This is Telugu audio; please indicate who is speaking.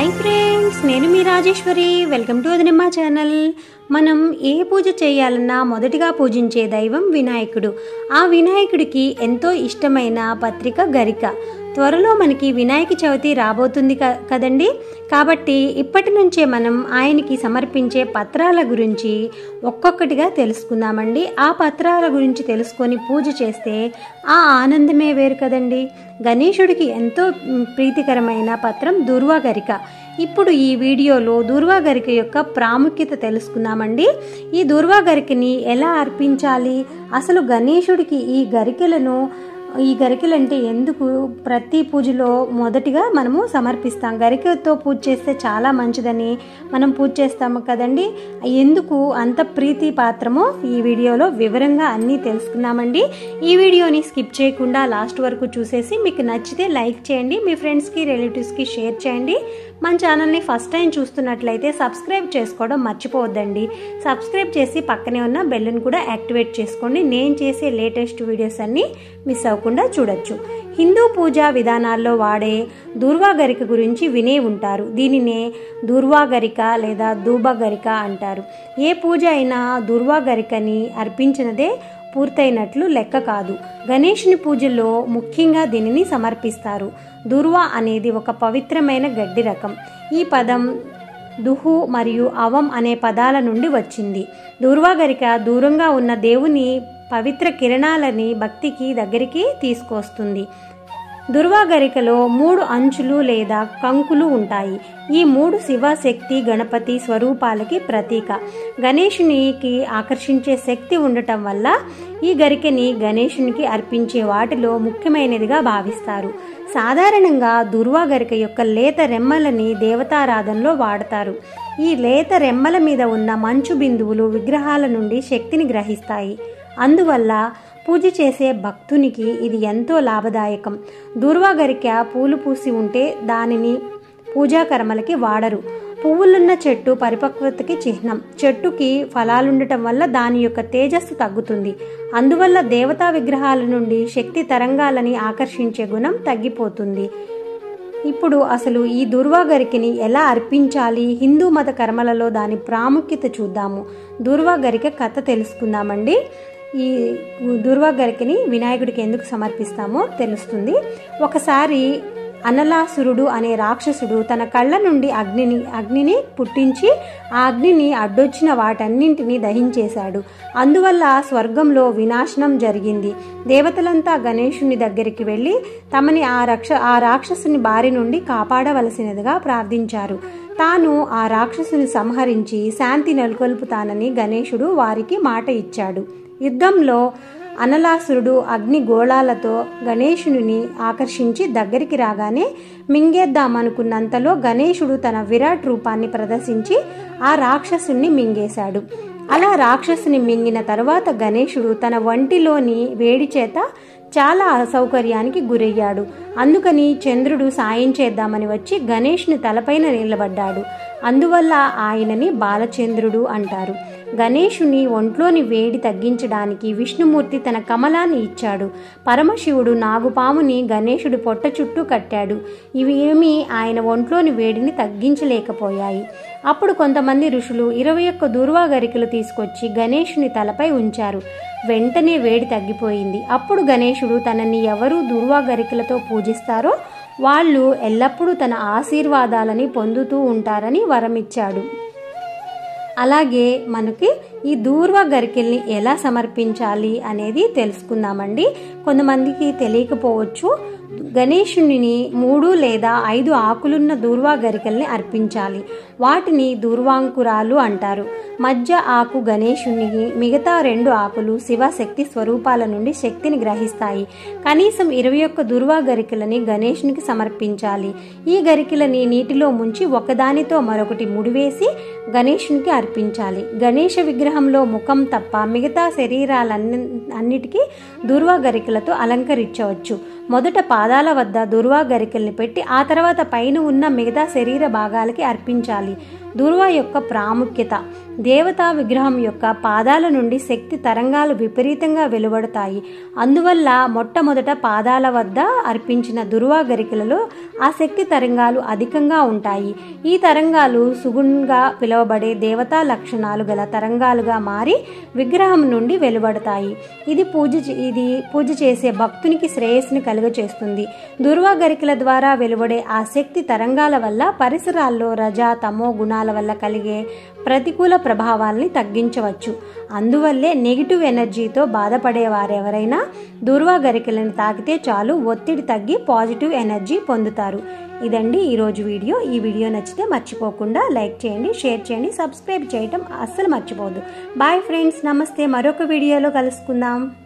Speaker 1: హాయ్ ఫ్రెండ్స్ నేను మీ Rajeswari welcome to Vadinamma channel మనం ఏ పూజ చేయాలన్నా మొదటిగా పూజించే దైవం వినాయకుడు ఆ వినాయకుడికి ఎంతో ఇష్టమైన పత్రిక గరిక త్వరలో మనకి వినాయక చవితి రాబోతుంది క- కదండి కాబట్టి ఇప్పటి నుంచే మనం ఆయనకి సమర్పించే పత్రాల గురించి ఒక్కొక్కటిగా తెలుసుకుందామండి ఆ పత్రాల గురించి తెలుసుకొని పూజ చేస్తే ఆ ఆనందమే వేరు కదండి గణేశుడికి ఎంతో మ్, ప్రీతికరమైన పత్రం దుర్వా గరిక ఇప్పుడు ఈ వీడియోలో దుర్వా గరిక యొక్క ప్రాముఖ్యత తెలుసుకుందామండి ఈ దుర్వా గరికని ఎలా అర్పించాలి అసలు గణేశుడికి ఈ గరికెలను ఈ గరికెలు అంటే ఎందుకు ప్రతి పూజలో మొదటిగా మనము సమర్పిస్తాం గరికతో పూజ చేస్తే చాలా మంచిదని మనం పూజ చేస్తాము కదండి ఎందుకు అంత ప్రీతి పాత్రమో ఈ వీడియోలో వివరంగా అన్నీ తెలుసుకున్నామండి ఈ వీడియోని స్కిప్ చేయకుండా లాస్ట్ వరకు చూసేసి మీకు నచ్చితే లైక్ చేయండి మీ ఫ్రెండ్స్కి రిలేటివ్స్కి షేర్ చేయండి మన ఛానల్ని ఫస్ట్ టైం చూస్తున్నట్లయితే సబ్స్క్రైబ్ చేసుకోవడం మర్చిపోవద్దండి సబ్స్క్రైబ్ చేసి పక్కనే ఉన్న బెల్లును కూడా యాక్టివేట్ చేసుకోండి నేను చేసే లేటెస్ట్ వీడియోస్ అన్నీ మిస్ అవ్వకుండా చూడొచ్చు హిందూ పూజా విధానాల్లో వాడే దుర్వాగరిక గురించి వినే ఉంటారు దీనినే దుర్వాగరిక లేదా దూబగరిక అంటారు ఏ పూజ అయినా దుర్వాగరికని అర్పించినదే పూర్తయినట్లు లెక్క కాదు గణేషుని పూజల్లో ముఖ్యంగా దీనిని సమర్పిస్తారు దుర్వా అనేది ఒక పవిత్రమైన గడ్డి రకం ఈ పదం దుహు మరియు అవం అనే పదాల నుండి వచ్చింది దుర్వాగరిక దూరంగా ఉన్న దేవుని పవిత్ర కిరణాలని భక్తికి దగ్గరికి తీసుకొస్తుంది దుర్వాగరికలో మూడు అంచులు లేదా కంకులు ఉంటాయి ఈ మూడు శివశక్తి గణపతి స్వరూపాలకి ప్రతీక గణేషునికి ఆకర్షించే శక్తి ఉండటం వల్ల ఈ గరికని గణేషునికి అర్పించే వాటిలో ముఖ్యమైనదిగా భావిస్తారు సాధారణంగా దుర్వా గరిక యొక్క లేత రెమ్మలని దేవతారాధనలో వాడతారు ఈ లేత రెమ్మల మీద ఉన్న మంచు బిందువులు విగ్రహాల నుండి శక్తిని గ్రహిస్తాయి అందువల్ల పూజ చేసే భక్తునికి ఇది ఎంతో లాభదాయకం దూర్వాగరిక పూలు పూసి ఉంటే దానిని పూజా కర్మలకి వాడరు పువ్వులున్న చెట్టు పరిపక్వతకి చిహ్నం చెట్టుకి ఫలాలుండటం వల్ల దాని యొక్క తేజస్సు తగ్గుతుంది అందువల్ల దేవతా విగ్రహాల నుండి శక్తి తరంగాలని ఆకర్షించే గుణం తగ్గిపోతుంది ఇప్పుడు అసలు ఈ దుర్వాగరికని ఎలా అర్పించాలి హిందూ మత కర్మలలో దాని ప్రాముఖ్యత చూద్దాము దుర్వాగరిక కథ తెలుసుకుందామండి ఈ దుర్వాగరికని వినాయకుడికి ఎందుకు సమర్పిస్తామో తెలుస్తుంది ఒకసారి అనలాసురుడు అనే రాక్షసుడు తన కళ్ళ నుండి అగ్నిని అగ్నిని పుట్టించి ఆ అగ్నిని అడ్డొచ్చిన వాటన్నింటినీ దహించేశాడు అందువల్ల స్వర్గంలో వినాశనం జరిగింది దేవతలంతా గణేశుని దగ్గరికి వెళ్ళి తమని ఆ రక్ష ఆ రాక్షసుని బారి నుండి కాపాడవలసినదిగా ప్రార్థించారు తాను ఆ రాక్షసుని సంహరించి శాంతి నెలకొల్పుతానని గణేశుడు వారికి మాట ఇచ్చాడు యుద్ధంలో అనలాసురుడు అగ్ని గోళాలతో గణేశుని ఆకర్షించి దగ్గరికి రాగానే మింగేద్దామనుకున్నంతలో గణేశుడు తన విరాట్ రూపాన్ని ప్రదర్శించి ఆ రాక్షసుని మింగేశాడు అలా రాక్షసుని మింగిన తరువాత గణేశుడు తన వంటిలోని వేడి చేత చాలా అసౌకర్యానికి గురయ్యాడు అందుకని చంద్రుడు సాయం చేద్దామని వచ్చి గణేష్ని తలపైన నిలబడ్డాడు అందువల్ల ఆయనని బాలచంద్రుడు అంటారు గణేశుని ఒంట్లోని వేడి తగ్గించడానికి విష్ణుమూర్తి తన కమలాన్ని ఇచ్చాడు పరమశివుడు నాగుపాముని గణేశుడి పొట్ట చుట్టూ కట్టాడు ఇవి ఏమీ ఆయన ఒంట్లోని వేడిని తగ్గించలేకపోయాయి అప్పుడు కొంతమంది ఋషులు ఇరవై ఒక్క దూర్వాగరికలు తీసుకొచ్చి గణేశుని తలపై ఉంచారు వెంటనే వేడి తగ్గిపోయింది అప్పుడు గణేశుడు తనని ఎవరు దుర్వాగరికలతో పూజిస్తారో వాళ్ళు ఎల్లప్పుడూ తన ఆశీర్వాదాలని పొందుతూ ఉంటారని వరమిచ్చాడు అలాగే మనకి ఈ దూర్వ గరికెల్ని ఎలా సమర్పించాలి అనేది తెలుసుకుందామండి కొంతమందికి తెలియకపోవచ్చు గణేశుని మూడు లేదా ఐదు ఆకులున్న దూర్వా గరికల్ని అర్పించాలి వాటిని దూర్వాంకురాలు అంటారు మధ్య ఆకు గణేశునికి మిగతా రెండు ఆకులు శివశక్తి స్వరూపాల నుండి శక్తిని గ్రహిస్తాయి కనీసం ఇరవై ఒక్క దుర్వా గరికలని గణేశునికి సమర్పించాలి ఈ గరికలని నీటిలో ముంచి ఒకదానితో మరొకటి ముడివేసి గణేశునికి అర్పించాలి గణేష విగ్రహంలో ముఖం తప్ప మిగతా శరీరాలన్ని అన్నిటికీ దుర్వా గరికలతో అలంకరించవచ్చు మొదట పాదాల వద్ద దుర్వా గరికల్ని పెట్టి ఆ తర్వాత పైన ఉన్న మిగతా శరీర భాగాలకి అర్పించాలి దుర్వా యొక్క ప్రాముఖ్యత దేవతా విగ్రహం యొక్క పాదాల నుండి శక్తి తరంగాలు విపరీతంగా వెలువడతాయి అందువల్ల మొట్టమొదట పాదాల వద్ద అర్పించిన దుర్వా గరికలలో ఆ శక్తి తరంగాలు అధికంగా ఉంటాయి ఈ తరంగాలు సుగుణంగా పిలువబడే దేవతా లక్షణాలు గల తరంగాలుగా మారి విగ్రహం నుండి వెలువడతాయి ఇది పూజ చే- ఇది పూజ చేసే భక్తునికి శ్రేయస్సుని కలుగచేస్తుంది దుర్వా గరికల ద్వారా వెలువడే ఆ శక్తి తరంగాల వల్ల పరిసరాల్లో రజ తమో గుణాల వల్ల కలిగే ప్రతికూల ప్రభావాల్ని తగ్గించవచ్చు అందువల్లే నెగిటివ్ ఎనర్జీతో బాధపడే వారెవరైనా దుర్వా గరికలను తాకితే చాలు ఒత్తిడి తగ్గి పాజిటివ్ ఎనర్జీ పొందుతారు ఇదండి ఈరోజు వీడియో ఈ వీడియో నచ్చితే మర్చిపోకుండా లైక్ చేయండి షేర్ చేయండి సబ్స్క్రైబ్ చేయటం అస్సలు మర్చిపోవద్దు బాయ్ ఫ్రెండ్స్ నమస్తే మరొక వీడియోలో కలుసుకుందాం